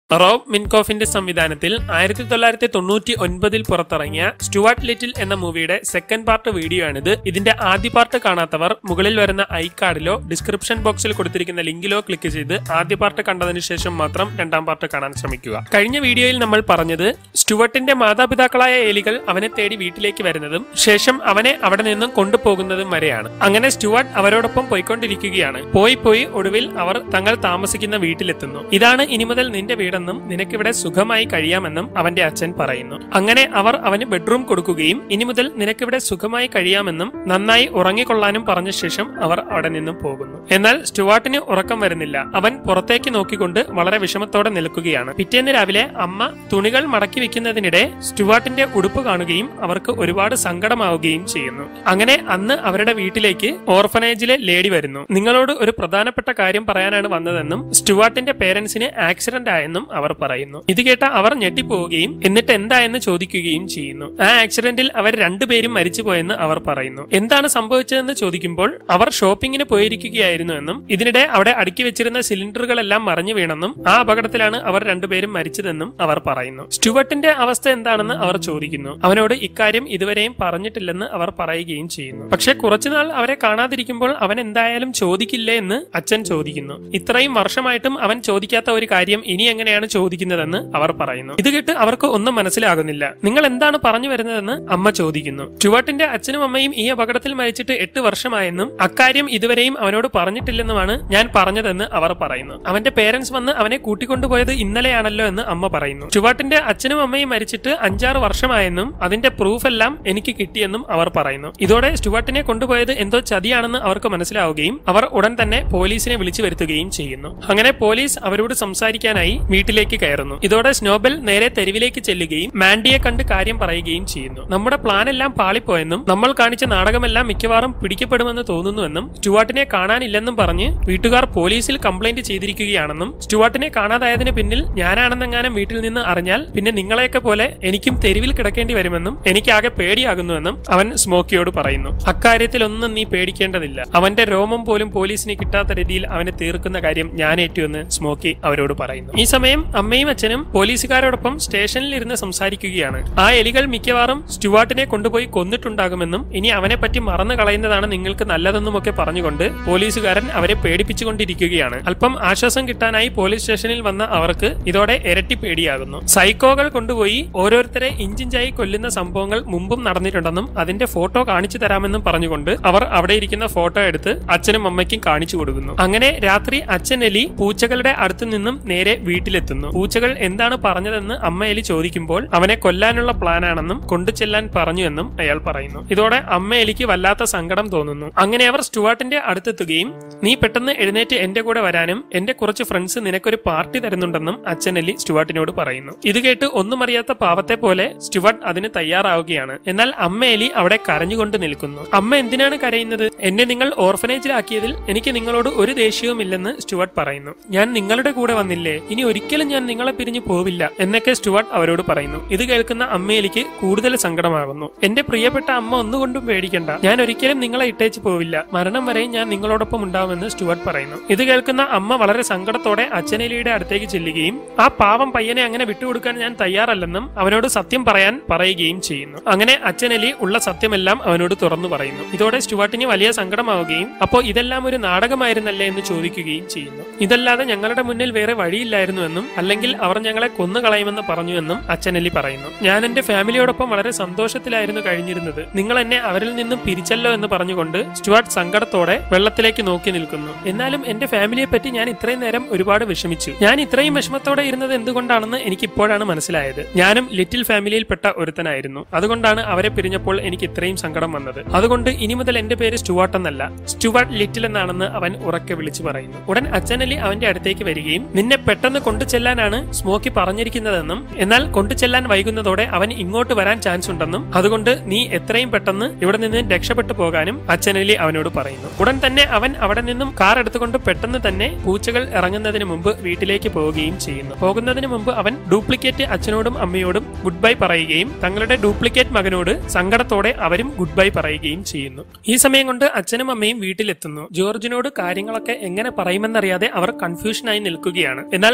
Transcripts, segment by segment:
Rob മിൻകോഫിന്റെ സംവിധാനത്തിൽ ആയിരത്തി തൊള്ളായിരത്തി തൊണ്ണൂറ്റി ഒൻപതിൽ പുറത്തിറങ്ങിയ സ്റ്റുവാർട്ട് ലിറ്റിൽ എന്ന മൂവിയുടെ സെക്കൻഡ് പാർട്ട് വീഡിയോ ആണിത് ഇതിന്റെ ആദ്യ പാർട്ട് കാണാത്തവർ മുകളിൽ വരുന്ന ഐ കാർഡിലോ ഡിസ്ക്രിപ്ഷൻ ബോക്സിൽ കൊടുത്തിരിക്കുന്ന ലിങ്കിലോ ക്ലിക്ക് ചെയ്ത് ആദ്യ പാർട്ട് കണ്ടതിന് ശേഷം മാത്രം രണ്ടാം പാർട്ട് കാണാൻ ശ്രമിക്കുക കഴിഞ്ഞ വീഡിയോയിൽ നമ്മൾ പറഞ്ഞത് സ്റ്റുവർട്ടിന്റെ മാതാപിതാക്കളായ എലികൾ അവനെ തേടി വീട്ടിലേക്ക് വരുന്നതും ശേഷം അവനെ അവിടെ നിന്നും കൊണ്ടുപോകുന്നതും വരെയാണ് അങ്ങനെ സ്റ്റുവർട്ട് അവരോടൊപ്പം പോയിക്കൊണ്ടിരിക്കുകയാണ് പോയി പോയി ഒടുവിൽ അവർ തങ്ങൾ താമസിക്കുന്ന വീട്ടിലെത്തുന്നു ഇതാണ് ഇനി മുതൽ നിന്റെ വീടെന്നും നിനക്കിവിടെ സുഖമായി കഴിയാമെന്നും അവന്റെ അച്ഛൻ പറയുന്നു അങ്ങനെ അവർ അവന് ബെഡ്റൂം കൊടുക്കുകയും ഇനി മുതൽ നിനക്കിവിടെ സുഖമായി കഴിയാമെന്നും നന്നായി ഉറങ്ങിക്കൊള്ളാനും പറഞ്ഞ ശേഷം അവർ അവിടെ നിന്നും പോകുന്നു എന്നാൽ സ്റ്റുവാർട്ടിന് ഉറക്കം വരുന്നില്ല അവൻ പുറത്തേക്ക് നോക്കിക്കൊണ്ട് വളരെ വിഷമത്തോടെ നിൽക്കുകയാണ് പിറ്റേന്ന് രാവിലെ അമ്മ തുണികൾ മടക്കി വെക്കുന്നതിനിടെ സ്റ്റുവാർട്ടിന്റെ ഉടുപ്പ് കാണുകയും അവർക്ക് ഒരുപാട് സങ്കടമാവുകയും ചെയ്യുന്നു അങ്ങനെ അന്ന് അവരുടെ വീട്ടിലേക്ക് ഓർഫനേജിലെ ലേഡി വരുന്നു നിങ്ങളോട് ഒരു പ്രധാനപ്പെട്ട കാര്യം പറയാനാണ് വന്നതെന്നും സ്റ്റുവാർട്ടിന്റെ പേരൻസിന് ആക്സിഡന്റ് ആയെന്നും അവർ പറയുന്നു ഇത് കേട്ട അവർ ഞെട്ടിപ്പോവുകയും എന്നിട്ട് എന്തായെന്ന് ചോദിക്കുകയും ചെയ്യുന്നു ആ ആക്സിഡന്റിൽ അവർ രണ്ടുപേരും മരിച്ചുപോയെന്ന് അവർ പറയുന്നു എന്താണ് സംഭവിച്ചതെന്ന് ചോദിക്കുമ്പോൾ അവർ ഷോപ്പിങ്ങിന് പോയിരിക്കുകയായിരുന്നു എന്നും ഇതിനിടെ അവിടെ അടുക്കി വെച്ചിരുന്ന സിലിണ്ടറുകളെല്ലാം മറിഞ്ഞു വീണെന്നും ആ അപകടത്തിലാണ് അവർ രണ്ടുപേരും മരിച്ചതെന്നും അവർ പറയുന്നു സ്റ്റുവർട്ടിന്റെ അവസ്ഥ എന്താണെന്ന് അവർ ചോദിക്കുന്നു അവനോട് ഇക്കാര്യം ഇതുവരെയും പറഞ്ഞിട്ടില്ലെന്ന് അവർ പറയുകയും ചെയ്യുന്നു പക്ഷെ കുറച്ചുനാൾ അവരെ കാണാതിരിക്കുമ്പോൾ അവൻ എന്തായാലും ചോദിക്കില്ലേ എന്ന് അച്ഛൻ ചോദിക്കുന്നു ഇത്രയും വർഷമായിട്ടും അവൻ ചോദിക്കാത്ത ഒരു കാര്യം ഇനി എങ്ങനെയാണ് ചോദിക്കുന്നതെന്ന് അവർ പറയുന്നു ഇത് കേട്ട് അവർക്ക് ഒന്നും മനസ്സിലാകുന്നില്ല നിങ്ങൾ എന്താണ് പറഞ്ഞു വരുന്നതെന്ന് അമ്മ ചോദിക്കുന്നു സ്റ്റുവർട്ടിന്റെ അച്ഛനും അമ്മയും ഈ അപകടത്തിൽ മരിച്ചിട്ട് എട്ട് വർഷമായെന്നും അക്കാര്യം ഇതുവരെയും അവനോട് പറഞ്ഞിട്ടില്ലെന്നുമാണ് ഞാൻ പറഞ്ഞതെന്ന് അവർ പറയുന്നു അവന്റെ പേരൻസ് വന്ന് അവനെ കൂട്ടിക്കൊണ്ടുപോയത് ഇന്നലെയാണല്ലോ എന്ന് അമ്മ പറയുന്നു സ്റ്റുവർട്ടിന്റെ അച്ഛനും അമ്മയും മരിച്ചിട്ട് അഞ്ചാറ് വർഷമായെന്നും അതിന്റെ പ്രൂഫ് എല്ലാം എനിക്ക് കിട്ടിയെന്നും അവർ പറയുന്നു ഇതോടെ സ്റ്റുവർട്ടിനെ കൊണ്ടുപോയത് എന്തോ ചതിയാണെന്ന് അവർക്ക് മനസ്സിലാവുകയും അവർ ഉടൻ തന്നെ പോലീസിനെ വിളിച്ചു വരുത്തുകയും ചെയ്യുന്നു അങ്ങനെ പോലീസ് അവരോട് സംസാരിക്കാനായി വീട്ടിലേക്ക് കയറുന്നു ഇതോടെ സ്നോബൽ നേരെ തെരുവിലേക്ക് ചെല്ലുകയും മാൻഡിയെ കണ്ട് കാര്യം പറയുകയും ചെയ്യുന്നു നമ്മുടെ പ്ലാൻ എല്ലാം പാളിപ്പോയെന്നും നമ്മൾ കാണിച്ച നാടകമെല്ലാം മിക്കവാറും പിടിക്കപ്പെടുമെന്ന് തോന്നുന്നുവെന്നും സ്റ്റുവാർട്ടിനെ കാണാനില്ലെന്നും പറഞ്ഞ് വീട്ടുകാർ പോലീസിൽ കംപ്ലൈന്റ് ചെയ്തിരിക്കുകയാണെന്നും സ്റ്റുവാർട്ടിനെ കാണാതായതിന് പിന്നിൽ ഞാനാണെന്നെങ്ങാനും വീട്ടിൽ നിന്ന് അറിഞ്ഞാൽ പിന്നെ നിങ്ങളെയൊക്കെ പോലെ എനിക്കും തെരുവിൽ കിടക്കേണ്ടി വരുമെന്നും എനിക്കാകെ പേടിയാകുന്നുവെന്നും അവൻ സ്മോക്കിയോട് പറയുന്നു അക്കാര്യത്തിലൊന്നും നീ പേടിക്കേണ്ടതില്ല അവന്റെ രോമം പോലും പോലീസിന് കിട്ടാത്ത രീതിയിൽ അവനെ തീർക്കുന്ന കാര്യം ഞാൻ ഏറ്റുവെന്ന് സ്മോക്കി അവരോട് പറയുന്നു ഈ സമയം അമ്മയും അച്ഛനും പോലീസുകാരോടൊപ്പം സ്റ്റേഷനിൽ ഇരുന്ന് സംസാരിക്കുകയാണ് ആ എലികൾ മിക്കവാറും സ്റ്റുവാർട്ടിനെ കൊണ്ടുപോയി കൊന്നിട്ടുണ്ടാകുമെന്നും ഇനി അവനെ പറ്റി മറന്നു കളയുന്നതാണ് നിങ്ങൾക്ക് നല്ലതെന്നുമൊക്കെ പറഞ്ഞുകൊണ്ട് പോലീസുകാരൻ അവരെ പേടിപ്പിച്ചുകൊണ്ടിരിക്കുകയാണ് അല്പം ആശ്വാസം കിട്ടാനായി പോലീസ് സ്റ്റേഷനിൽ വന്ന അവർക്ക് ഇതോടെ ഇരട്ടി പേടിയാകുന്നു സൈക്കോകൾ കൊണ്ടുപോയി ഓരോരുത്തരെ ഇഞ്ചിഞ്ചായി കൊല്ലുന്ന സംഭവങ്ങൾ മുമ്പും നടന്നിട്ടുണ്ടെന്നും അതിന്റെ ഫോട്ടോ കാണിച്ചു തരാമെന്നും പറഞ്ഞുകൊണ്ട് അവർ അവിടെ ഇരിക്കുന്ന ഫോട്ടോ എടുത്ത് അച്ഛനും അമ്മയ്ക്കും കാണിച്ചു കൊടുക്കുന്നു അങ്ങനെ രാത്രി അച്ഛൻ എലി പൂച്ചകളുടെ അടുത്തു നിന്നും നേരെ വീട്ടിലെത്തുന്നു പൂച്ചകൾ എന്താണ് പറഞ്ഞതെന്ന് അമ്മ എലി ചോദിക്കുമ്പോൾ അവനെ കൊല്ലാനുള്ള പ്ലാനാണെന്നും കൊണ്ടുചെല്ലാൻ പറഞ്ഞു എന്നും അയാൾ പറയുന്നു ഇതോടെ അമ്മ എലിക്ക് വല്ലാത്ത സങ്കടം തോന്നുന്നു അങ്ങനെ അവർ സ്റ്റുവാർട്ടിന്റെ അടുത്തെത്തുകയും നീ പെട്ടെന്ന് എഴുന്നേറ്റ് എന്റെ കൂടെ വരാനും എന്റെ കുറച്ച് ഫ്രണ്ട്സ് നിനക്കൊരു പാർട്ടി തരുന്നുണ്ടെന്നും അച്ഛൻ എലി സ്റ്റുവാർട്ടിനോട് പറയുന്നു ഇത് കേട്ട് ഒന്നും അറിയാത്ത പാവത്തെ പോലെ സ്റ്റുവാർട്ട് അതിന് തയ്യാറാവുകയാണ് എന്നാൽ അമ്മ എലി അവിടെ കരഞ്ഞുകൊണ്ട് നിൽക്കുന്നു അമ്മ എന്തിനാണ് കരയുന്നത് എന്നെ നിങ്ങൾ ഓർഫനേജിലാക്കിയതിൽ എനിക്ക് നിങ്ങളോട് ഒരു ദേഷ്യവുമില്ലെന്ന് സ്റ്റുവാർട്ട് പറയുന്നു ഞാൻ നിങ്ങളുടെ കൂടെ വന്നില്ലേ ഇനി ഒരിക്കലും ഞാൻ നിങ്ങളെ പിരിഞ്ഞു പോവില്ല എന്നൊക്കെ സ്റ്റുവാർട്ട് അവരോട് പറയുന്നു ഇത് കേൾക്കുന്ന അമ്മയിലേക്ക് കൂടുതൽ സങ്കടമാകുന്നു എന്റെ പ്രിയപ്പെട്ട അമ്മ ഒന്നുകൊണ്ടും പേടിക്കണ്ട ഞാൻ ഒരിക്കലും നിങ്ങളെ ഇട്ടേച്ച് പോവില്ല മരണം വരെ ഞാൻ നിങ്ങളോടൊപ്പം ഉണ്ടാവുമെന്ന് സ്റ്റുവാർട്ട് പറയുന്നു ഇത് കേൾക്കുന്ന അമ്മ വളരെ സങ്കടത്തോടെ അച്ഛനെലിയുടെ അടുത്തേക്ക് ചെല്ലുകയും ആ പാവം പയ്യനെ അങ്ങനെ വിട്ടുകൊടുക്കാൻ ഞാൻ തയ്യാറല്ലെന്നും അവനോട് സത്യം പറയാൻ പറയുകയും ചെയ്യുന്നു അങ്ങനെ അച്ഛനെലി ഉള്ള സത്യമെല്ലാം അവനോട് തുറന്നു പറയുന്നു ഇതോടെ സ്റ്റുവാർട്ടിന് വലിയ സങ്കടമാവുകയും അപ്പോ ഇതെല്ലാം ഒരു നാടകമായിരുന്നല്ലേ എന്ന് ചോദിക്കുകയും ചെയ്യുന്നു ഇതല്ലാതെ ഞങ്ങളുടെ മുന്നിൽ വേറെ വഴിയില്ലായിരുന്നുവെന്നും അല്ലെങ്കിൽ അവർ ഞങ്ങളെ കൊന്നുകളയുമെന്ന് പറഞ്ഞുവെന്നും അച്ഛനെല്ലി പറയുന്നു ഞാൻ എന്റെ ഫാമിലിയോടൊപ്പം വളരെ സന്തോഷത്തിലായിരുന്നു കഴിഞ്ഞിരുന്നത് നിങ്ങൾ എന്നെ അവരിൽ നിന്നും പിരിച്ചല്ലോ എന്ന് പറഞ്ഞുകൊണ്ട് സ്റ്റുവാർട്ട് സങ്കടത്തോടെ വെള്ളത്തിലേക്ക് നോക്കി നിൽക്കുന്നു എന്നാലും എന്റെ ഫാമിലിയെ പറ്റി ഞാൻ ഇത്രയും നേരം ഒരുപാട് വിഷമിച്ചു ഞാൻ ഇത്രയും വിഷമത്തോടെ ഇരുന്നത് എന്തുകൊണ്ടാണെന്ന് എനിക്ക് ഇപ്പോഴാണ് മനസ്സിലായത് ഞാനും ലിറ്റിൽ ഫാമിലിയിൽപ്പെട്ട ഒരുത്തനായിരുന്നു അതുകൊണ്ടാണ് അവരെ പിരിഞ്ഞപ്പോൾ എനിക്ക് ഇത്രയും സങ്കടം വന്നത് അതുകൊണ്ട് ഇനി മുതൽ എന്റെ പേര് സ്റ്റുവാർട്ട് എന്നല്ല സ്റ്റുവാർട്ട് ലിറ്റിൽ എന്നാണെന്ന് അവൻ ഉറക്കെ വിളിച്ചു പറയുന്നു ഉടൻ അച്ഛനലി അവന്റെ അടുത്തേക്ക് വരികയും നിന്നെ പെട്ടെന്ന് കൊണ്ടു ചെല്ലാനാണ് സ്മോക്കി പറഞ്ഞിരിക്കുന്നതെന്നും എന്നാൽ കൊണ്ടു ചെല്ലാൻ വൈകുന്നതോടെ അവൻ ഇങ്ങോട്ട് വരാൻ ചാൻസ് ഉണ്ടെന്നും അതുകൊണ്ട് നീ എത്രയും പെട്ടെന്ന് ഇവിടെ നിന്ന് രക്ഷപ്പെട്ടു പോകാനും അച്ഛനലി അവനോട് പറയുന്നു ഉടൻ തന്നെ അവൻ അവിടെ നിന്നും കാർ എടുത്തുകൊണ്ട് പെട്ടെന്ന് തന്നെ പൂച്ചകൾ ഇറങ്ങുന്നതിന് മുമ്പ് വീട്ടിലേക്ക് പോവുകയും ചെയ്യുന്നു പോകുന്നതിന് മുമ്പ് അവൻ ഡ്യൂപ്ലിക്കേറ്റ് അച്ഛനോടും അമ്മയോടും ഗുഡ് ബൈ പറയുകയും തങ്ങളുടെ ഡ്യൂപ്ലിക്കേറ്റ് മകനോട് സങ്കടത്തോടെ അവരും ഗുഡ് ബൈ പറയുകയും ചെയ്യുന്നു ഈ സമയം കൊണ്ട് അച്ഛനും അമ്മയും വീട്ടിലെത്തുന്നു ജോർജിനോട് കാര്യങ്ങളൊക്കെ എങ്ങനെ പറയുമെന്നറിയാതെ അവർ കൺഫ്യൂഷനായി നിൽക്കുകയാണ് എന്നാൽ ഡോർ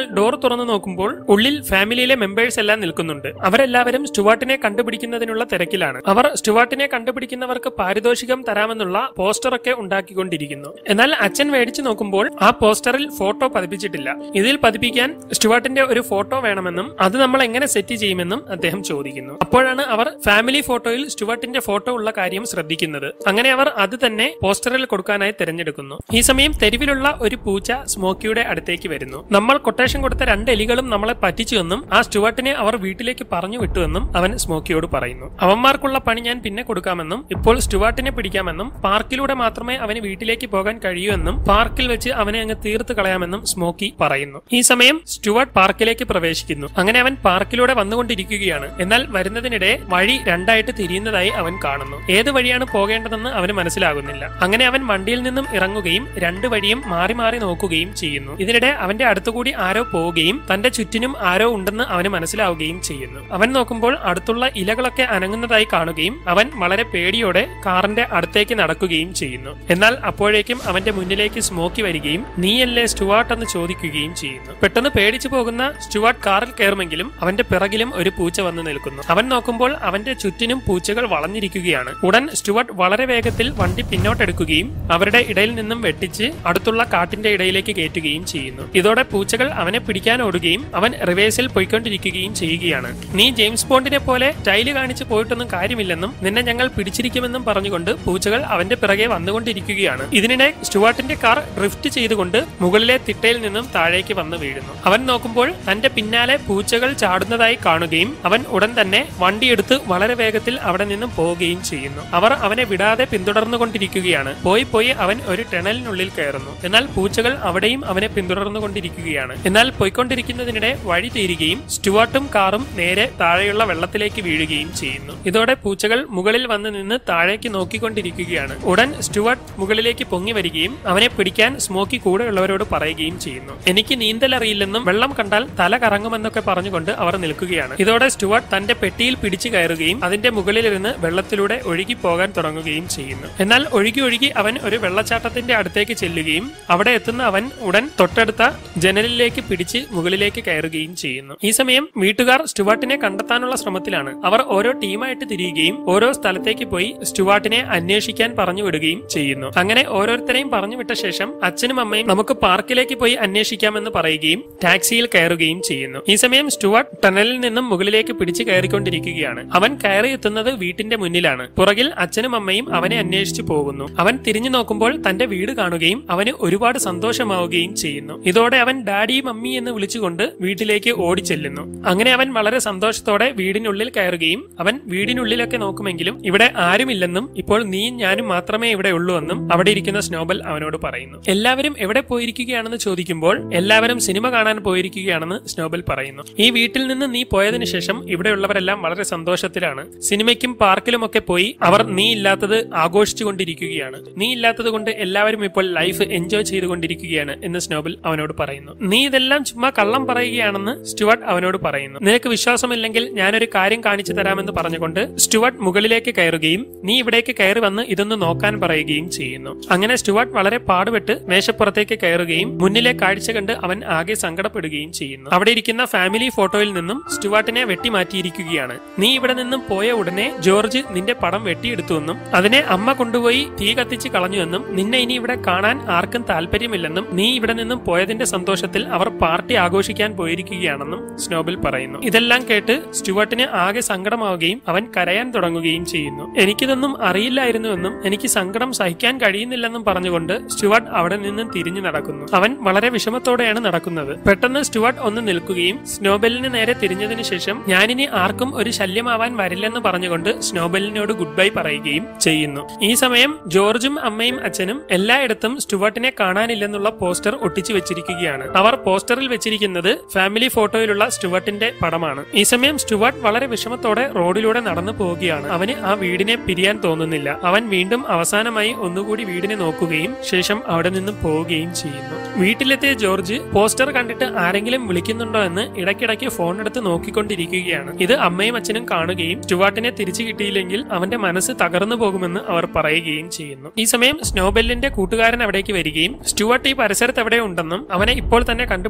തുറന്നു നോക്കുമ്പോൾ ഉള്ളിൽ ഫാമിലിയിലെ മെമ്പേഴ്സ് എല്ലാം നിൽക്കുന്നുണ്ട് അവരെല്ലാവരും സ്റ്റുവാർട്ടിനെ കണ്ടുപിടിക്കുന്നതിനുള്ള തിരക്കിലാണ് അവർ സ്റ്റുവാർട്ടിനെ കണ്ടുപിടിക്കുന്നവർക്ക് പാരിതോഷികം തരാമെന്നുള്ള പോസ്റ്ററൊക്കെ ഉണ്ടാക്കിക്കൊണ്ടിരിക്കുന്നു എന്നാൽ അച്ഛൻ മേടിച്ചു നോക്കുമ്പോൾ ആ പോസ്റ്ററിൽ ഫോട്ടോ പതിപ്പിച്ചിട്ടില്ല ഇതിൽ പതിപ്പിക്കാൻ സ്റ്റുവാർട്ടിന്റെ ഒരു ഫോട്ടോ വേണമെന്നും അത് നമ്മൾ എങ്ങനെ സെറ്റ് ചെയ്യുമെന്നും അദ്ദേഹം ചോദിക്കുന്നു അപ്പോഴാണ് അവർ ഫാമിലി ഫോട്ടോയിൽ സ്റ്റുവാർട്ടിന്റെ ഫോട്ടോ ഉള്ള കാര്യം ശ്രദ്ധിക്കുന്നത് അങ്ങനെ അവർ അത് തന്നെ പോസ്റ്ററിൽ കൊടുക്കാനായി തിരഞ്ഞെടുക്കുന്നു ഈ സമയം തെരുവിലുള്ള ഒരു പൂച്ച സ്മോക്കിയുടെ അടുത്തേക്ക് വരുന്നു നമ്മൾ കൊട്ടേഷൻ കൊടുത്ത രണ്ട് എലികളും നമ്മളെ പറ്റിച്ചുവെന്നും ആ സ്റ്റുവാർട്ടിനെ അവർ വീട്ടിലേക്ക് പറഞ്ഞു വിട്ടുവെന്നും അവൻ സ്മോക്കിയോട് പറയുന്നു അവന്മാർക്കുള്ള പണി ഞാൻ പിന്നെ കൊടുക്കാമെന്നും ഇപ്പോൾ സ്റ്റുവാർട്ടിനെ പിടിക്കാമെന്നും പാർക്കിലൂടെ മാത്രമേ അവന് വീട്ടിലേക്ക് പോകാൻ കഴിയൂ എന്നും പാർക്കിൽ വെച്ച് അവനെ അങ്ങ് തീർത്ത് കളയാമെന്നും സ്മോക്കി പറയുന്നു ഈ സമയം സ്റ്റുവാർട്ട് പാർക്കിലേക്ക് പ്രവേശിക്കുന്നു അങ്ങനെ അവൻ പാർക്കിലൂടെ വന്നുകൊണ്ടിരിക്കുകയാണ് എന്നാൽ വരുന്നതിനിടെ വഴി രണ്ടായിട്ട് തിരിയുന്നതായി അവൻ കാണുന്നു ഏത് വഴിയാണ് പോകേണ്ടതെന്ന് അവന് മനസ്സിലാകുന്നില്ല അങ്ങനെ അവൻ വണ്ടിയിൽ നിന്നും ഇറങ്ങുകയും രണ്ട് വഴിയും മാറി മാറി നോക്കുകയും ചെയ്യുന്നു ഇതിനിടെ അവന്റെ അടുത്തുകൂടി ആരോ പോവുകയും തന്റെ ചുറ്റിനും ആരോ ഉണ്ടെന്ന് അവന് മനസ്സിലാവുകയും ചെയ്യുന്നു അവൻ നോക്കുമ്പോൾ അടുത്തുള്ള ഇലകളൊക്കെ അനങ്ങുന്നതായി കാണുകയും അവൻ വളരെ പേടിയോടെ കാറിന്റെ അടുത്തേക്ക് നടക്കുകയും ചെയ്യുന്നു എന്നാൽ അപ്പോഴേക്കും അവന്റെ മുന്നിലേക്ക് സ്മോക്കി വരികയും നീയല്ലേ സ്റ്റുവാർട്ട് എന്ന് ചോദിക്കുകയും ചെയ്യുന്നു പെട്ടെന്ന് പേടിച്ചു പോകുന്ന സ്റ്റുവാർട്ട് കാറിൽ കയറുമെങ്കിലും അവന്റെ പിറകിലും ഒരു പൂച്ച വന്ന് നിൽക്കുന്നു അവൻ നോക്കുമ്പോൾ അവന്റെ ചുറ്റിനും പൂച്ചകൾ വളഞ്ഞിരിക്കുകയാണ് ഉടൻ സ്റ്റുവാർട്ട് വളരെ വേഗത്തിൽ വണ്ടി പിന്നോട്ടെടുക്കുകയും അവരുടെ ഇടയിൽ നിന്നും വെട്ടിച്ച് അടുത്തുള്ള കാട്ടിന്റെ ഇടയിലേക്ക് കയറ്റുകയും ചെയ്യുന്നു ഇതോടെ പൂച്ചകൾ അവനെ പിടിക്കാൻ ഓടുകയും അവൻ റിവേഴ്സിൽ പോയിക്കൊണ്ടിരിക്കുകയും ചെയ്യുകയാണ് നീ ജെയിംസ് ബോണ്ടിനെ പോലെ സ്റ്റൈല് കാണിച്ച് പോയിട്ടൊന്നും കാര്യമില്ലെന്നും നിന്നെ ഞങ്ങൾ പിടിച്ചിരിക്കുമെന്നും പറഞ്ഞുകൊണ്ട് പൂച്ചകൾ അവന്റെ പിറകെ വന്നുകൊണ്ടിരിക്കുകയാണ് ഇതിനിടെ സ്റ്റുവാർട്ടിന്റെ കാർ ഡ്രിഫ്റ്റ് ചെയ്തുകൊണ്ട് മുകളിലെ തിട്ടയിൽ നിന്നും താഴേക്ക് വന്ന് വീഴുന്നു അവൻ നോക്കുമ്പോൾ തന്റെ പിന്നാലെ പൂച്ചകൾ ചാടുന്നതായി കാണുകയും അവൻ ഉടൻ തന്നെ വണ്ടിയെടുത്ത് വളരെ വേഗത്തിൽ അവിടെ നിന്നും പോവുകയും ചെയ്യുന്നു അവർ അവനെ വിടാതെ പിന്തുടർന്നുകൊണ്ടിരിക്കുകയാണ് പോയി പോയി അവൻ ഒരു ടണലിനുള്ളിൽ കയറുന്നു എന്നാൽ പൂച്ചകൾ അവിടെയും അവനെ പിന്തുടർന്നുകൊണ്ടിരിക്കുകയാണ് എന്നാൽ പോയിക്കൊണ്ടിരിക്കുന്നതിനിടെ വഴി തീരുകയും സ്റ്റുവാർട്ടും കാറും നേരെ താഴെയുള്ള വെള്ളത്തിലേക്ക് വീഴുകയും ചെയ്യുന്നു ഇതോടെ പൂച്ചകൾ മുകളിൽ വന്ന് നിന്ന് താഴേക്ക് നോക്കിക്കൊണ്ടിരിക്കുകയാണ് ഉടൻ സ്റ്റുവാർട്ട് മുകളിലേക്ക് പൊങ്ങി വരികയും അവനെ പിടിക്കാൻ സ്മോക്കി കൂടെയുള്ളവരോട് പറയുകയും ചെയ്യുന്നു എനിക്ക് നീന്തൽ അറിയില്ലെന്നും വെള്ളം കണ്ടാൽ തല കറങ്ങുമെന്നൊക്കെ പറഞ്ഞുകൊണ്ട് അവർ നിൽക്കുകയാണ് ഇതോടെ സ്റ്റുവാർട്ട് തന്റെ പെട്ടിയിൽ പിടിച്ചു കയറുകയും അതിന്റെ മുകളിലിരുന്ന് വെള്ളത്തിലൂടെ ഒഴുകി പോകാൻ തുടങ്ങുകയും ചെയ്യുന്നു എന്നാൽ ഒഴുകി ഒഴുകി അവൻ ഒരു വെള്ളച്ചാട്ടത്തിന്റെ അടുത്തേക്ക് ചെല്ലുകയും അവിടെ എത്തുന്ന അവൻ ഉടൻ തൊട്ടടുത്ത ജനലിലേക്ക് പിടിച്ച് മുകളിലേക്ക് കയറുകയും ചെയ്യുന്നു ഈ സമയം വീട്ടുകാർ സ്റ്റുവാർട്ടിനെ കണ്ടെത്താനുള്ള ശ്രമത്തിലാണ് അവർ ഓരോ ടീമായിട്ട് തിരിയുകയും ഓരോ സ്ഥലത്തേക്ക് പോയി സ്റ്റുവാർട്ടിനെ അന്വേഷിക്കാൻ പറഞ്ഞു വിടുകയും ചെയ്യുന്നു അങ്ങനെ ഓരോരുത്തരെയും പറഞ്ഞു വിട്ട ശേഷം അച്ഛനും അമ്മയും നമുക്ക് പാർക്കിലേക്ക് പോയി അന്വേഷിക്കാമെന്ന് പറയുകയും ടാക്സിയിൽ കയറുകയും ചെയ്യുന്നു ഈ സമയം സ്റ്റുവാർട്ട് ടണലിൽ നിന്നും മുകളിലേക്ക് പിടിച്ചു കയറിക്കൊണ്ടിരിക്കുകയാണ് അവൻ കയറി എത്തുന്നത് വീട്ടിന്റെ മുന്നിലാണ് പുറകിൽ അച്ഛനും അമ്മയും അവനെ അന്വേഷിച്ചു പോകുന്നു അവൻ തിരിഞ്ഞു നോക്കുമ്പോൾ തന്റെ വീട് കാണുകയും അവന് ഒരുപാട് സന്തോഷമാവുകയും ചെയ്യുന്നു ഇതോടെ അവൻ ഡാഡി മമ്മി എന്ന് വിളിച്ചുകൊണ്ട് വീട്ടിലേക്ക് ഓടിച്ചെല്ലുന്നു അങ്ങനെ അവൻ വളരെ സന്തോഷത്തോടെ വീടിനുള്ളിൽ കയറുകയും അവൻ വീടിനുള്ളിലൊക്കെ നോക്കുമെങ്കിലും ഇവിടെ ആരുമില്ലെന്നും ഇപ്പോൾ നീയും ഞാനും മാത്രമേ ഇവിടെ ഉള്ളൂ എന്നും അവിടെ ഇരിക്കുന്ന സ്നോബൽ അവനോട് പറയുന്നു എല്ലാവരും എവിടെ പോയിരിക്കുകയാണെന്ന് ചോദിക്കുമ്പോൾ എല്ലാവരും സിനിമ കാണാൻ പോയിരിക്കുകയാണെന്ന് സ്നോബൽ പറയുന്നു ഈ വീട്ടിൽ നിന്ന് നീ പോയതിനു ശേഷം ഇവിടെയുള്ളവരെല്ലാം വളരെ സന്തോഷത്തിലാണ് സിനിമയ്ക്കും പാർക്കിലും ഒക്കെ പോയി അവർ നീ ഇല്ലാത്തത് ആഘോഷിച്ചുകൊണ്ടിരിക്കുകയാണ് നീ ഇല്ലാത്തത് കൊണ്ട് എല്ലാവരും ഇപ്പോൾ ലൈഫ് എൻജോയ് ചെയ്തുകൊണ്ടിരിക്കുകയാണ് എന്ന് സ്നോബൽ അവനോട് പറയുന്നു നീ ഇതെല്ലാം ചുമ്മാ കള്ളം പറയുകയാണെന്ന് സ്റ്റുവർട്ട് അവനോട് പറയുന്നു നിനക്ക് വിശ്വാസമില്ലെങ്കിൽ ഞാനൊരു കാര്യം കാണിച്ചു തരാമെന്ന് പറഞ്ഞുകൊണ്ട് സ്റ്റുവർട്ട് മുകളിലേക്ക് കയറുകയും നീ ഇവിടേക്ക് കയറി വന്ന് ഇതൊന്ന് നോക്കാൻ പറയുകയും ചെയ്യുന്നു അങ്ങനെ സ്റ്റുവർട്ട് വളരെ പാടുപെട്ട് മേശപ്പുറത്തേക്ക് കയറുകയും മുന്നിലെ കാഴ്ച കണ്ട് അവൻ ആകെ സങ്കടപ്പെടുകയും ചെയ്യുന്നു അവിടെ ഇരിക്കുന്ന ഫാമിലി ഫോട്ടോയിൽ നിന്നും സ്റ്റുവാർട്ടിനെ വെട്ടിമാറ്റിയിരിക്കുകയാണ് നീ ഇവിടെ നിന്നും പോയ ഉടനെ ജോർജ് നിന്റെ പടം വെട്ടിയെടുത്തുവെന്നും അതിനെ അമ്മ കൊണ്ടുപോയി തീ കത്തിച്ച് കളഞ്ഞുവെന്നും നിന്നെ ഇനി ഇവിടെ കാണാൻ ആർക്കും താല്പര്യമില്ലെന്നും നീ ഇവിടെ നിന്നും പോയതിന്റെ സന്തോഷത്തിൽ അവർ പാർട്ടി ആഘോഷിക്കാൻ പോയിരിക്കുകയാണെന്നും സ്നോബിൽ പറയുന്നു ഇതെല്ലാം കേട്ട് സ്റ്റുവർട്ടിന് ആകെ സങ്കടമാവുകയും അവൻ കരയാൻ തുടങ്ങുകയും ചെയ്യുന്നു എനിക്കിതൊന്നും അറിയില്ലായിരുന്നുവെന്നും എനിക്ക് സങ്കടം സഹിക്കാൻ കഴിയുന്നില്ലെന്നും പറഞ്ഞുകൊണ്ട് സ്റ്റുവർട്ട് അവിടെ നിന്നും തിരിഞ്ഞു നടക്കുന്നു അവൻ വളരെ വിഷമത്തോടെയാണ് നടക്കുന്നത് പെട്ടെന്ന് സ്റ്റുവർട്ട് ഒന്ന് നിൽക്കുകയും സ്നോബെലിന് നേരെ തിരിഞ്ഞതിനു ശേഷം ഞാനിനി ആർക്കും ഒരു ശല്യമാവാൻ വരില്ലെന്ന് പറഞ്ഞുകൊണ്ട് സ്നോബെലിനോട് ഗുഡ് ബൈ പറയുകയും ചെയ്യുന്നു ഈ സമയം ജോർജും അമ്മയും അച്ഛനും എല്ലായിടത്തും സ്റ്റുവർട്ടിനെ കാണാനില്ലെന്നുള്ള പോസ്റ്റർ ഒട്ടിച്ചു വെച്ചിരിക്കുകയാണ് അവർ പോസ്റ്ററിൽ വെച്ചിരിക്കുന്നത് ഫാമിലി ഫോട്ടോയിലുള്ള സ്റ്റുവർട്ടിന്റെ പടമാണ് ഈ സമയം സ്റ്റുവർട്ട് വളരെ വിഷമത്തോടെ റോഡിലൂടെ നടന്നു പോവുകയാണ് അവന് ആ വീടിനെ പിരിയാൻ തോന്നുന്നില്ല അവൻ വീണ്ടും അവസാനമായി ഒന്നുകൂടി വീടിനെ നോക്കുകയും ശേഷം അവിടെ നിന്ന് പോവുകയും ചെയ്യുന്നു വീട്ടിലെത്തിയ ജോർജ് പോസ്റ്റർ കണ്ടിട്ട് ആരെങ്കിലും വിളിക്കുന്നുണ്ടോ എന്ന് ഇടയ്ക്കിടയ്ക്ക് ഫോൺ എടുത്ത് നോക്കിക്കൊണ്ടിരിക്കുകയാണ് ഇത് അമ്മയും അച്ഛനും കാണുകയും സ്റ്റുവാർട്ടിനെ തിരിച്ചു കിട്ടിയില്ലെങ്കിൽ അവന്റെ മനസ്സ് തകർന്നു പോകുമെന്ന് അവർ പറയുകയും ചെയ്യുന്നു ഈ സമയം സ്നോബെല്ലിന്റെ കൂട്ടുകാരൻ അവിടേക്ക് വരികയും സ്റ്റുവാർട്ട് ഈ പരിസരത്ത് എവിടെ ഉണ്ടെന്നും അവനെ ഇപ്പോൾ തന്നെ കണ്ടുപിടിച്ചങ്ങ്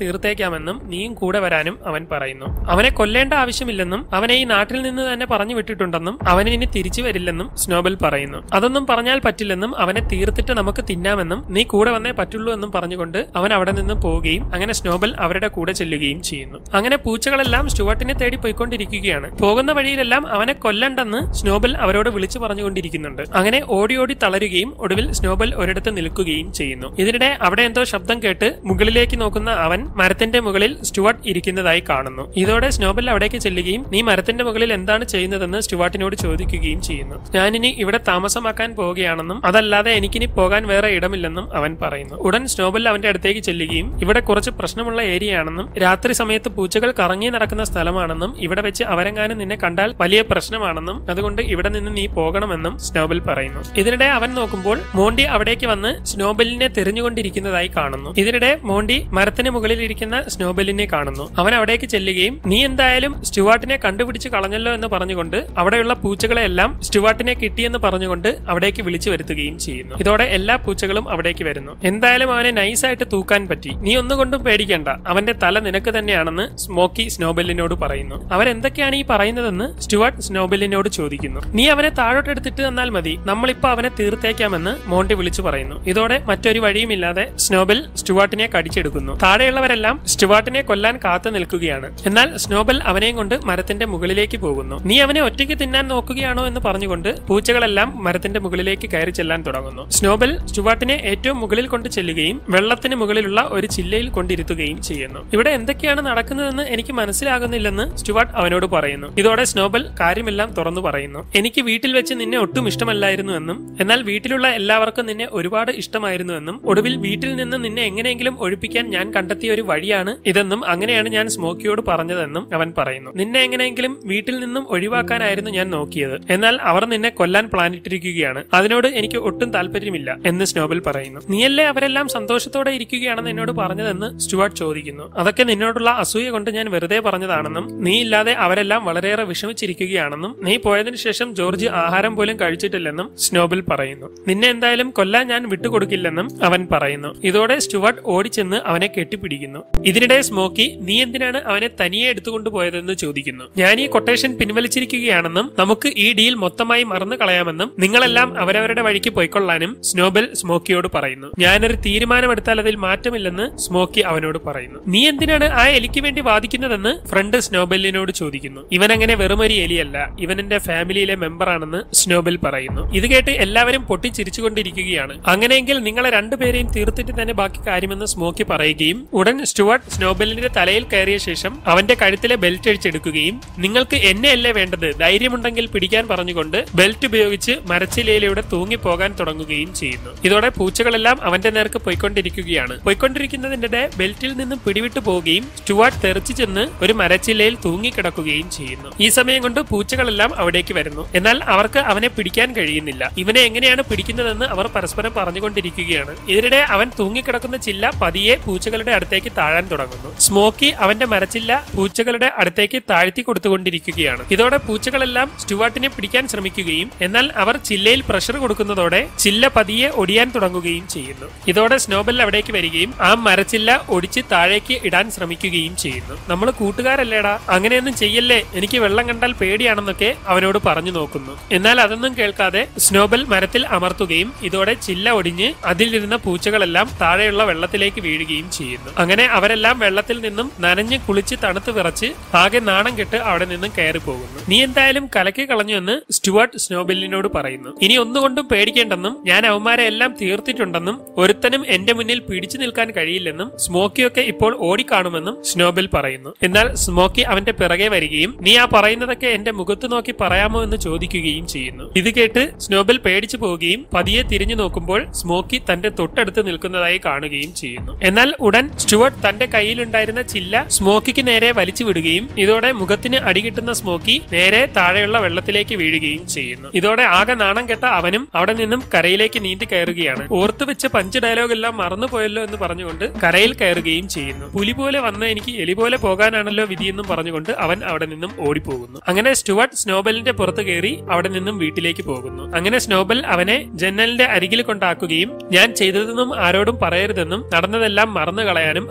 തീർത്തേക്കാമെന്നും നീയും കൂടെ വരാനും അവൻ പറയുന്നു അവനെ കൊല്ലേണ്ട ആവശ്യമില്ലെന്നും അവനെ ഈ നാട്ടിൽ നിന്ന് തന്നെ പറഞ്ഞു വിട്ടിട്ടുണ്ടെന്നും അവൻ ഇനി തിരിച്ചു വരില്ലെന്നും സ്നോബൽ പറയുന്നു അതൊന്നും പറഞ്ഞാൽ പറ്റില്ലെന്നും അവനെ തീർത്തിട്ട് നമുക്ക് തിന്നാമെന്നും നീ കൂടെ വന്നേ പറ്റുള്ളൂ എന്നും പറഞ്ഞുകൊണ്ട് അവൻ അവിടെ നിന്ന് പോവുകയും അങ്ങനെ സ്നോബൽ അവരുടെ കൂടെ ചെല്ലുകയും ചെയ്യുന്നു അങ്ങനെ പൂച്ചകളെല്ലാം സ്റ്റുവർട്ടിനെ തേടി പോയിക്കൊണ്ടിരിക്കുകയാണ് പോകുന്ന വഴിയിലെല്ലാം അവനെ കൊല്ലണ്ടെന്ന് സ്നോബൽ അവരോട് വിളിച്ചു പറഞ്ഞുകൊണ്ടിരിക്കുന്നുണ്ട് അങ്ങനെ ഓടി ഓടി തളരുകയും ഒടുവിൽ സ്നോബൽ ഒരിടത്ത് നിൽക്കുകയും ചെയ്യുന്നു ഇതിനിടെ അവിടെ എന്തോ ശബ്ദം കേട്ട് മുകളിലേക്ക് നോക്കുന്ന അവൻ മരത്തിന്റെ മുകളിൽ സ്റ്റുവർട്ട് ഇരിക്കുന്നതായി കാണുന്നു ഇതോടെ സ്നോബൽ അവിടേക്ക് ചെല്ലുകയും നീ മരത്തിന്റെ മുകളിൽ എന്താണ് ചെയ്യുന്നതെന്ന് സ്റ്റുവാർട്ടിനോട് ചോദിക്കുകയും ചെയ്യുന്നു ഞാനിനി ഇവിടെ താമസമാക്കാൻ പോവുകയാണെന്നും അതല്ലാതെ എനിക്കിനി പോകാൻ വേറെ ഇടമില്ലെന്നും അവൻ പറയുന്നു ഉടൻ സ്നോബൽ അവന്റെ അടുത്തേക്ക് ചെല്ലുകയും ഇവിടെ കുറച്ച് പ്രശ്നമുള്ള ഏരിയ ആണെന്നും രാത്രി സമയത്ത് പൂച്ചകൾ കറങ്ങി നടക്കുന്ന സ്ഥലമാണെന്നും ഇവിടെ വെച്ച് അവരെങ്ങാനും നിന്നെ കണ്ടാൽ വലിയ പ്രശ്നമാണെന്നും അതുകൊണ്ട് ഇവിടെ നിന്ന് നീ പോകണമെന്നും സ്നോബൽ പറയുന്നു ഇതിനിടെ അവൻ നോക്കുമ്പോൾ മോണ്ടി അവിടേക്ക് വന്ന് സ്നോബലിനെ തെരഞ്ഞുകൊണ്ടിരിക്കുന്നതായി കാണുന്നു ഇതിനിടെ മോണ്ടി മരത്തിന് മുകളിൽ ഇരിക്കുന്ന സ്നോബലിനെ കാണുന്നു അവൻ അവിടേക്ക് ചെല്ലുകയും നീ എന്തായാലും സ്റ്റുവാർട്ടിനെ കണ്ടുപിടിച്ച് കളഞ്ഞല്ലോ എന്ന് പറഞ്ഞുകൊണ്ട് അവിടെയുള്ള പൂച്ചകളെല്ലാം സ്റ്റുവാർട്ടിനെ കിട്ടിയെന്ന് പറഞ്ഞുകൊണ്ട് അവിടേക്ക് വിളിച്ചു വരുത്തുകയും ചെയ്യുന്നു ഇതോടെ എല്ലാ പൂച്ചകളും അവിടേക്ക് വരുന്നു എന്തായാലും അവനെ നൈസായിട്ട് തൂക്കാൻ പറ്റി നീ ഒന്നുകൊണ്ടും പേടിക്കേണ്ട അവന്റെ തല നിനക്ക് തന്നെയാണെന്ന് സ്മോക്കി സ്നോബെല്ലിനോട് പറയുന്നു അവരെന്തൊക്കെയാണ് ഈ പറയുന്നതെന്ന് സ്റ്റുവാർട്ട് സ്നോബെല്ലിനോട് ചോദിക്കുന്നു നീ അവനെ താഴോട്ട് എടുത്തിട്ട് തന്നാൽ മതി നമ്മളിപ്പോ അവനെ തീർത്തേക്കാമെന്ന് മോണ്ടി വിളിച്ചു പറയുന്നു ഇതോടെ മറ്റൊരു വഴിയുമില്ലാതെ സ്നോബൽ സ്റ്റുവാർട്ടിനെ കടിച്ചെടുക്കുന്നു താഴെയുള്ളവരെല്ലാം സ്റ്റുവാർട്ടിനെ കൊല്ലാൻ കാത്തു നിൽക്കുകയാണ് എന്നാൽ സ്നോബൽ അവനെയും കൊണ്ട് മരത്തിന്റെ മുകളിലേക്ക് പോകുന്നു നീ അവനെ ഒറ്റയ്ക്ക് തിന്നാൻ നോക്കുകയാണോ എന്ന് പറഞ്ഞുകൊണ്ട് പൂച്ചകളെല്ലാം മരത്തിന്റെ മുകളിലേക്ക് കയറി ചെല്ലാൻ തുടങ്ങുന്നു സ്നോബൽ സ്റ്റുവാർട്ടിനെ ഏറ്റവും മുകളിൽ കൊണ്ട് ചെല്ലുകയും വെള്ളത്തിന് മുകളിലുള്ള ഒരു ചില്ലയിൽ കൊണ്ടിരുത്തുകയും ചെയ്യുന്നു ഇവിടെ എന്തൊക്കെയാണ് നടക്കുന്നതെന്ന് എനിക്ക് മനസ്സിലാകുന്നില്ലെന്ന് സ്റ്റുവാർട്ട് അവനോട് പറയുന്നു ഇതോടെ സ്നോബൽ കാര്യമെല്ലാം തുറന്നു പറയുന്നു എനിക്ക് വീട്ടിൽ വെച്ച് നിന്നെ ഒട്ടും ഇഷ്ടമല്ലായിരുന്നു എന്നും എന്നാൽ വീട്ടിലുള്ള എല്ലാവർക്കും നിന്നെ ഒരുപാട് ഇഷ്ടമായിരുന്നു എന്നും ഒടുവിൽ വീട്ടിൽ നിന്ന് നിന്നെ എങ്ങനെയെങ്കിലും ഒഴിപ്പിക്കാൻ ഞാൻ കണ്ടെത്തിയ ഒരു വഴിയാണ് ഇതെന്നും അങ്ങനെയാണ് ഞാൻ സ്മോക്കിയോട് പറഞ്ഞതെന്നും അവൻ പറയുന്നു നിന്നെ എങ്ങനെയെങ്കിലും വീട്ടിൽ നിന്നും ഒഴിവാക്കാനായിരുന്നു ഞാൻ നോക്കിയത് എന്നാൽ അവർ നിന്നെ കൊല്ലാൻ പ്ലാൻ ഇട്ടിരിക്കുകയാണ് അതിനോട് എനിക്ക് ഒട്ടും താല്പര്യമില്ല എന്ന് സ്നോബൽ പറയുന്നു നീയല്ലേ അവരെല്ലാം സന്തോഷത്തോടെ ഇരിക്കുകയാണെന്ന് എന്നോട് പറഞ്ഞതെന്ന് സ്റ്റുവാർട്ട് ചോദിക്കുന്നു അതൊക്കെ നിന്നോടുള്ള അസൂയ കൊണ്ട് ഞാൻ വെറുതെ പറഞ്ഞതാണെന്നും നീ ഇല്ലാതെ അവരെല്ലാം വളരെയേറെ വിഷമിച്ചിരിക്കുകയാണെന്നും നീ പോയതിനു ശേഷം ജോർജ് ആഹാരം പോലും കഴിച്ചിട്ടില്ലെന്നും സ്നോബൽ പറയുന്നു നിന്നെ എന്തായാലും കൊല്ലാൻ ഞാൻ വിട്ടുകൊടുക്കില്ലെന്നും അവൻ പറയുന്നു ഇതോടെ സ്റ്റുവാർട്ട് ഓടിച്ചെന്ന് അവനെ കെട്ടിപ്പിടിക്കുന്നു ഇതിനിടെ സ്മോക്കി നീ എന്തിനാണ് അവനെ തനിയെ എടുത്തുകൊണ്ട് പോയതെന്ന് ചോദിക്കുന്നു ഞാൻ ഈ കൊട്ടേഷൻ പിൻവലിച്ചിരിക്കുകയാണെന്നും നമുക്ക് ഈ ഡീൽ മൊത്തമായി മറന്നു കളയാമെന്നും നിങ്ങളെല്ലാം അവരവരുടെ വഴിക്ക് പോയിക്കൊള്ളാനും സ്നോബൽ സ്മോക്കിയോട് പറയുന്നു ഞാനൊരു തീരുമാനമെടുത്താൽ അതിൽ മാറ്റമില്ലെന്ന് സ്മോക്കി അവനോട് പറയുന്നു നീ എന്തിനാണ് ആ എലിക്ക് വേണ്ടി വാദിക്കുന്നതെന്ന് ഫ്രണ്ട് സ്നോബലിനോട് ചോദിക്കുന്നു ഇവൻ അങ്ങനെ വെറുമൊരു എലിയല്ല ഇവൻ എന്റെ ഫാമിലിയിലെ മെമ്പറാണെന്ന് സ്നോബൽ പറയുന്നു ഇത് കേട്ട് എല്ലാവരും പൊട്ടിച്ചിരിച്ചുകൊണ്ടിരിക്കുകയാണ് അങ്ങനെയെങ്കിൽ നിങ്ങളെ രണ്ടുപേരെയും തീർത്തിട്ട് തന്നെ ബാക്കി കാര്യമെന്ന് സ്മോക്കി പറയുകയും ഉടൻ സ്റ്റുവർട്ട് സ്നോബലിന്റെ തലയിൽ കയറിയ ശേഷം അവന്റെ കഴുത്തിലെ ബെൽറ്റ് അഴിച്ചെടുക്കുകയും നിങ്ങൾക്ക് എന്നെയല്ലേ വേണ്ടത് ധൈര്യമുണ്ടെങ്കിൽ പിടിക്കാൻ പറഞ്ഞുകൊണ്ട് ബെൽറ്റ് ഉപയോഗിച്ച് മരച്ചിലയിലൂടെ തൂങ്ങിപ്പോകാൻ തുടങ്ങുകയും ചെയ്യുന്നു ഇതോടെ പൂച്ചകളെല്ലാം അവന്റെ നേർക്ക് പോയിക്കൊണ്ടിരിക്കുകയാണ് പോയിക്കൊണ്ടിരിക്കുന്നതിനിടെ ബെൽറ്റിൽ നിന്നും പിടിവിട്ടു പോവുകയും സ്റ്റുവാർട്ട് തെറിച്ചു ചെന്ന് ഒരു മരച്ചില്ലയിൽ തൂങ്ങിക്കിടക്കുകയും ചെയ്യുന്നു ഈ സമയം കൊണ്ട് പൂച്ചകളെല്ലാം അവിടേക്ക് വരുന്നു എന്നാൽ അവർക്ക് അവനെ പിടിക്കാൻ കഴിയുന്നില്ല ഇവനെ എങ്ങനെയാണ് പിടിക്കുന്നതെന്ന് അവർ പരസ്പരം പറഞ്ഞുകൊണ്ടിരിക്കുകയാണ് ഇതിനിടെ അവൻ തൂങ്ങിക്കിടക്കുന്ന ചില്ല പതിയെ പൂച്ചകളുടെ അടുത്തേക്ക് താഴാൻ തുടങ്ങുന്നു സ്മോക്കി അവന്റെ മരച്ചില്ല പൂച്ചകളുടെ അടുത്തേക്ക് താഴ്ത്തി കൊടുത്തുകൊണ്ടിരിക്കുകയാണ് ഇതോടെ പൂച്ചകളെല്ലാം സ്റ്റുവാർട്ടിനെ പിടിക്കാൻ ശ്രമിക്കുകയും എന്നാൽ അവർ ചില്ലയിൽ പ്രഷർ കൊടുക്കുന്നതോടെ ചില്ല പതിയെ ഒടിയാൻ തുടങ്ങുകയും ചെയ്യുന്നു ഇതോടെ സ്നോബൽ അവിടേക്ക് വരികയും ആ മരച്ചില്ല ഒടിച്ച് താഴേക്ക് ഇടാൻ ശ്രമിക്കുകയും ചെയ്യുന്നു നമ്മൾ കൂട്ടുകാരല്ലേടാ അങ്ങനെയൊന്നും ചെയ്യല്ലേ എനിക്ക് വെള്ളം കണ്ടാൽ പേടിയാണെന്നൊക്കെ അവനോട് പറഞ്ഞു നോക്കുന്നു എന്നാൽ അതൊന്നും കേൾക്കാതെ സ്നോബൽ മരത്തിൽ അമർത്തുകയും ഇതോടെ ചില്ല ഒടിഞ്ഞ് അതിലിരുന്ന പൂച്ചകളെല്ലാം താഴെയുള്ള വെള്ളത്തിലേക്ക് വീഴുകയും ചെയ്യുന്നു അങ്ങനെ അവരെല്ലാം വെള്ളത്തിൽ നിന്നും നനഞ്ഞ് കുളിച്ച് തണുത്ത് വിറച്ച് ആകെ നാണം കെട്ട് അവിടെ നിന്നും കയറി പോകുന്നു നീ എന്തായാലും കലക്കി കളഞ്ഞു എന്ന് സ്റ്റുവാർട്ട് സ്നോബെല്ലിനോട് പറയുന്നു ഇനി ഒന്നുകൊണ്ടും പേടിക്കേണ്ടെന്നും ഞാൻ അവന്മാരെ എല്ലാം തീർത്തിട്ടുണ്ടെന്നും ഒരുത്തനും എന്റെ മുന്നിൽ പിടിച്ചു നിൽക്കാൻ കഴിയില്ലെന്നും സ്മോക്കിയൊക്കെ ഇപ്പോൾ ഓടിക്കാണുമെന്നും സ്നോബെൽ പറയുന്നു എന്നാൽ സ്മോക്കി അവന്റെ പിറകെ വരികയും നീ ആ പറയുന്നതൊക്കെ എന്റെ മുഖത്ത് നോക്കി പറയാമോ എന്ന് ചോദിക്കുകയും ചെയ്യുന്നു ഇത് കേട്ട് സ്നോബെൽ പേടിച്ചു പോവുകയും പതിയെ തിരിഞ്ഞു നോക്കുമ്പോൾ സ്മോക്കി തന്റെ തൊട്ടടുത്ത് നിൽക്കുന്നതായി കാണുകയും ചെയ്യുന്നു എന്നാൽ ഉടൻ സ്റ്റുവർട്ട് തന്റെ കയ്യിലുണ്ടായിരുന്ന ചില്ല സ്മോക്കിക്ക് നേരെ വലിച്ചു വിടുകയും ഇതോടെ മുഖത്തിന് അടികിട്ടുന്ന സ്മോക്കി നേരെ താഴെയുള്ള വെള്ളത്തിലേക്ക് വീഴുകയും ചെയ്യുന്നു ഇതോടെ ആകെ നാണം കെട്ട അവനും അവിടെ നിന്നും കരയിലേക്ക് നീന്തി കയറുകയാണ് ഓർത്തു വെച്ച പഞ്ച് ഡയലോഗ് എല്ലാം മറന്നുപോയല്ലോ എന്ന് പറഞ്ഞുകൊണ്ട് കരയിൽ കയറുകയും ചെയ്യുന്നു പുലി പോലെ വന്ന എനിക്ക് എലി പോലെ പോകാനാണല്ലോ വിധിയെന്നും പറഞ്ഞുകൊണ്ട് അവൻ അവിടെ നിന്നും ഓടിപ്പോകുന്നു അങ്ങനെ സ്റ്റുവർട്ട് സ്നോബലിന്റെ പുറത്ത് കയറി അവിടെ നിന്നും വീട്ടിലേക്ക് പോകുന്നു അങ്ങനെ സ്നോബൽ അവനെ ജനലിന്റെ അരികിൽ കൊണ്ടാക്കുകയും ഞാൻ ചെയ്തതെന്നും ആരോടും പറയരുതെന്നും നടന്നതെല്ലാം മറന്നു കളയാനും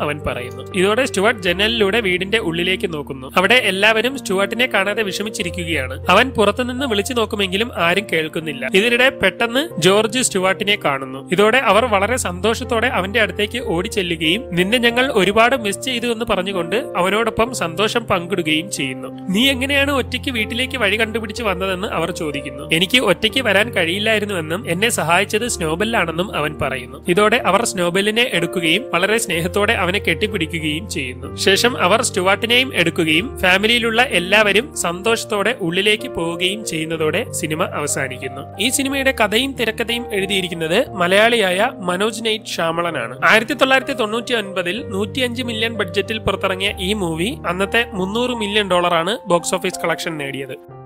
അവൻ പറയുന്നു ഇതോടെ സ്റ്റുവർട്ട് ജനലിലൂടെ വീടിന്റെ ഉള്ളിലേക്ക് നോക്കുന്നു അവിടെ എല്ലാവരും സ്റ്റുവർട്ടിനെ കാണാതെ വിഷമിച്ചിരിക്കുകയാണ് അവൻ പുറത്തുനിന്ന് വിളിച്ചു നോക്കുമെങ്കിലും ആരും കേൾക്കുന്നില്ല ഇതിനിടെ പെട്ടെന്ന് ജോർജ് സ്റ്റുവാർട്ടിനെ കാണുന്നു ഇതോടെ അവർ വളരെ സന്തോഷത്തോടെ അവന്റെ അടുത്തേക്ക് ഓടിച്ചെല്ലുകയും നിന്നെ ഞങ്ങൾ ഒരുപാട് മിസ് ചെയ്തു എന്ന് പറഞ്ഞുകൊണ്ട് അവനോടൊപ്പം സന്തോഷം പങ്കിടുകയും ചെയ്യുന്നു നീ എങ്ങനെയാണ് ഒറ്റയ്ക്ക് വീട്ടിലേക്ക് വഴി കണ്ടുപിടിച്ച് വന്നതെന്ന് അവർ ചോദിക്കുന്നു എനിക്ക് ഒറ്റയ്ക്ക് വരാൻ കഴിയില്ലായിരുന്നുവെന്നും എന്നെ സഹായിച്ചത് സ്നോബെല്ലാണെന്നും അവൻ പറയുന്നു ഇതോടെ അവർ സ്നോബെല്ലിനെ എടുക്കുകയും വളരെ സ്നേഹത്തോടെ അവനെ കെട്ടിപ്പിടിക്കുകയും ചെയ്യുന്നു ശേഷം അവർ സ്റ്റുവാർട്ടിനെയും എടുക്കുകയും ഫാമിലിയിലുള്ള എല്ലാവരും സന്തോഷത്തോടെ ഉള്ളിലേക്ക് പോവുകയും ചെയ്യുന്നതോടെ സിനിമ അവസാനിക്കുന്നു ഈ സിനിമയുടെ കഥയും തിരക്കഥയും എഴുതിയിരിക്കുന്നത് മലയാളിയായ മനോജ് നൈറ്റ് ശ്യാമളനാണ് ആയിരത്തി തൊള്ളായിരത്തി തൊണ്ണൂറ്റി ഒൻപതിൽ നൂറ്റിയഞ്ച് മില്യൺ ബഡ്ജറ്റിൽ പുറത്തിറങ്ങിയ ഈ മൂവി അന്നത്തെ മുന്നൂറ് മില്യൺ ഡോളറാണ് ബോക്സ് ഓഫീസ് കളക്ഷൻ നേടിയത്